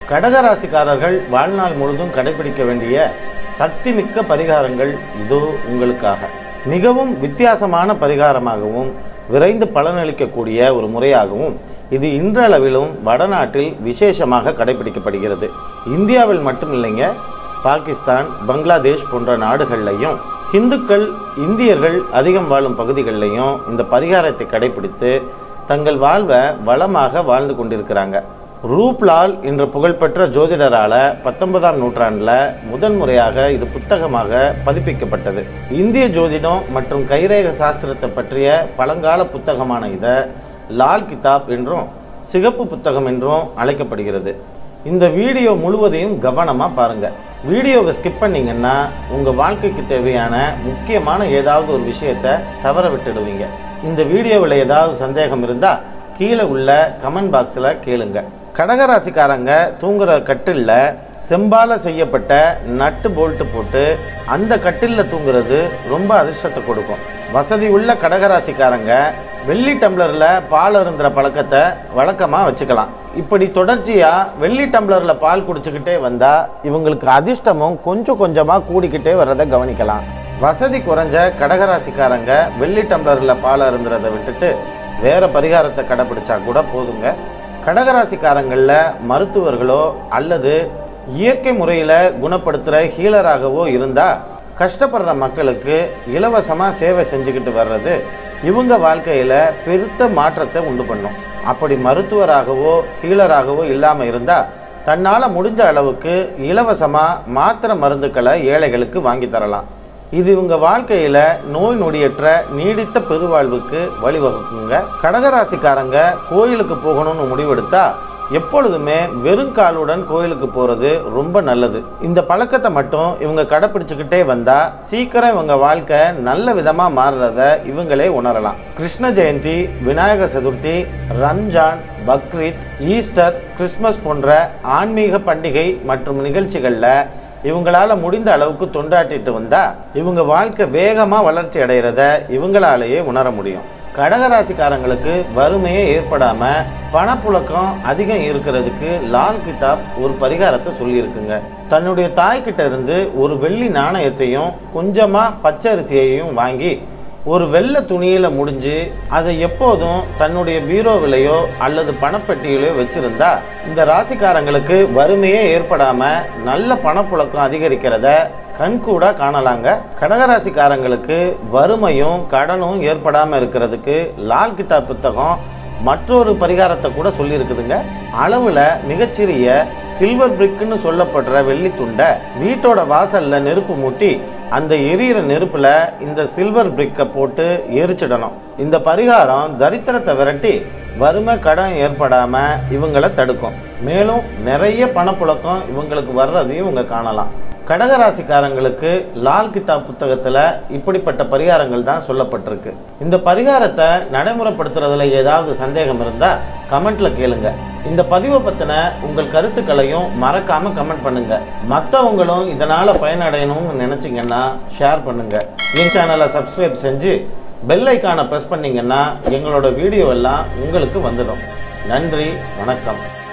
கடகராசிக்காரர்கள் வாழ்நாள் முழுதும் கடைபிடிக்க வேண்டிய சக்திமிக்க பரிகாரங்கள் இதோ உங்களுக்காக மிகவும் வித்தியாசமான பரிகாரமாகவும் விரைந்து பலனளிக்கக்கூடிய ஒரு முறையாகவும் இது இன்றளவிலும் வடநாட்டில் விசேஷமாக கடைபிடிக்கப்படுகிறது இந்தியாவில் மட்டும் இல்லைங்க பாகிஸ்தான் பங்களாதேஷ் போன்ற நாடுகள்லையும் இந்துக்கள் இந்தியர்கள் அதிகம் வாழும் பகுதிகளிலையும் இந்த பரிகாரத்தை கடைபிடித்து தங்கள் வாழ்வை வளமாக வாழ்ந்து கொண்டிருக்கிறாங்க ரூப்லால் என்ற புகழ்பெற்ற ஜோதிடரால பத்தொன்பதாம் நூற்றாண்டில் முதன் முறையாக இது புத்தகமாக பதிப்பிக்கப்பட்டது இந்திய ஜோதிடம் மற்றும் கைரேக சாஸ்திரத்தை பற்றிய பழங்கால புத்தகமான இதை லால் கிதாப் என்றும் சிகப்பு புத்தகம் என்றும் அழைக்கப்படுகிறது இந்த வீடியோ முழுவதையும் கவனமாக பாருங்க வீடியோவை ஸ்கிப் பண்ணீங்கன்னா உங்கள் வாழ்க்கைக்கு தேவையான முக்கியமான ஏதாவது ஒரு விஷயத்தை தவற விட்டுடுவீங்க இந்த வீடியோவில் ஏதாவது சந்தேகம் இருந்தால் கீழே உள்ள கமெண்ட் பாக்ஸில் கேளுங்க கடகராசிக்காரங்க தூங்குற கட்டிலில் செம்பால செய்யப்பட்ட நட்டு போல்ட்டு போட்டு அந்த கட்டிலில் தூங்குறது ரொம்ப அதிர்ஷ்டத்தை கொடுக்கும் வசதி உள்ள கடகராசிக்காரங்க வெள்ளி டம்ளரில் பால் அருந்துற பழக்கத்தை வழக்கமாக வச்சுக்கலாம் இப்படி தொடர்ச்சியாக வெள்ளி டம்ளரில் பால் குடிச்சுக்கிட்டே வந்தால் இவங்களுக்கு அதிர்ஷ்டமும் கொஞ்சம் கொஞ்சமாக கூடிக்கிட்டே வர்றதை கவனிக்கலாம் வசதி குறைஞ்ச கடகராசிக்காரங்க வெள்ளி டம்ளரில் பால் அருந்துறதை விட்டுட்டு வேற பரிகாரத்தை கடைப்பிடிச்சா கூட போதுங்க கடகராசிக்காரங்களில் மருத்துவர்களோ அல்லது இயற்கை முறையில் குணப்படுத்துகிற ஹீலராகவோ இருந்தால் கஷ்டப்படுற மக்களுக்கு இலவசமாக சேவை செஞ்சுக்கிட்டு வர்றது இவங்க வாழ்க்கையில் பெருத்த மாற்றத்தை உண்டு பண்ணும் அப்படி மருத்துவராகவோ ஹீலராகவோ இல்லாமல் இருந்தால் தன்னால் முடிஞ்ச அளவுக்கு இலவசமாக மாத்திரை மருந்துக்களை ஏழைகளுக்கு வாங்கி தரலாம் இது இவங்க வாழ்க்கையில நோய் நொடியற்ற நீடித்த பெருவாழ்வுக்கு வழிவகுக்குங்க கடகராசிக்காரங்க கோயிலுக்கு போகணும்னு முடிவெடுத்தா எப்பொழுதுமே வெறும் காலுடன் கோயிலுக்கு போறது ரொம்ப நல்லது இந்த பழக்கத்தை மட்டும் இவங்க கடைப்பிடிச்சுக்கிட்டே வந்தா சீக்கிரம் இவங்க வாழ்க்கை நல்ல விதமா மாறுறத இவங்களே உணரலாம் கிருஷ்ண ஜெயந்தி விநாயகர் சதுர்த்தி ரம்ஜான் பக்ரீத் ஈஸ்டர் கிறிஸ்மஸ் போன்ற ஆன்மீக பண்டிகை மற்றும் நிகழ்ச்சிகளில் இவங்களால முடிந்த அளவுக்கு தொண்டாட்டிட்டு வந்தா இவங்க வாழ்க்கை வேகமா வளர்ச்சி அடைகிறத இவங்களாலேயே உணர முடியும் கடகராசிக்காரங்களுக்கு வறுமையே ஏற்படாம பணப்புழக்கம் அதிகம் இருக்கிறதுக்கு லால் கிதாப் ஒரு பரிகாரத்தை சொல்லியிருக்குங்க தன்னுடைய தாய்கிட்ட இருந்து ஒரு வெள்ளி நாணயத்தையும் கொஞ்சமா பச்சரிசியையும் வாங்கி ஒரு வெள்ளை துணியில முடிஞ்சு அதை எப்போதும் தன்னுடைய பீரோவிலையோ அல்லது பணப்பெட்டியிலையோ வச்சிருந்தா இந்த ராசிக்காரங்களுக்கு வறுமையே ஏற்படாம நல்ல பணப்புழக்கம் அதிகரிக்கிறத கண்கூடா காணலாங்க கடகராசிக்காரங்களுக்கு வறுமையும் கடனும் ஏற்படாம இருக்கிறதுக்கு லால் கிதாப் புத்தகம் மற்றொரு பரிகாரத்தை கூட சொல்லியிருக்குதுங்க அளவுல மிகச்சிறிய சில்வர் பிரிக்குன்னு சொல்லப்படுற வெள்ளி துண்டை வீட்டோட வாசல்ல நெருப்பு மூட்டி அந்த எரியிற நெருப்புல இந்த சில்வர் பிரிக்கை போட்டு எரிச்சிடணும் இந்த பரிகாரம் தரித்திரத்தை விரட்டி வறுமை கடன் ஏற்படாம இவங்களை தடுக்கும் மேலும் நிறைய பணப்புழக்கம் இவங்களுக்கு வர்றதையும் இவங்க காணலாம் கடகராசிக்காரங்களுக்கு லால் கிதாப் புத்தகத்துல இப்படிப்பட்ட பரிகாரங்கள் தான் சொல்லப்பட்டிருக்கு இந்த பரிகாரத்தை நடைமுறைப்படுத்துறதுல ஏதாவது சந்தேகம் இருந்தா கமெண்ட்ல கேளுங்க இந்த பதிவை பத்தின உங்கள் கருத்துக்களையும் மறக்காம கமெண்ட் பண்ணுங்க மற்றவங்களும் இதனால பயனடையணும்னு நினைச்சீங்கன்னா ஷேர் பண்ணுங்க என் சேனலை சப்ஸ்கிரைப் செஞ்சு பெல் ஐக்கானை ப்ரெஸ் பண்ணீங்கன்னா எங்களோட வீடியோ எல்லாம் உங்களுக்கு வந்துடும் நன்றி வணக்கம்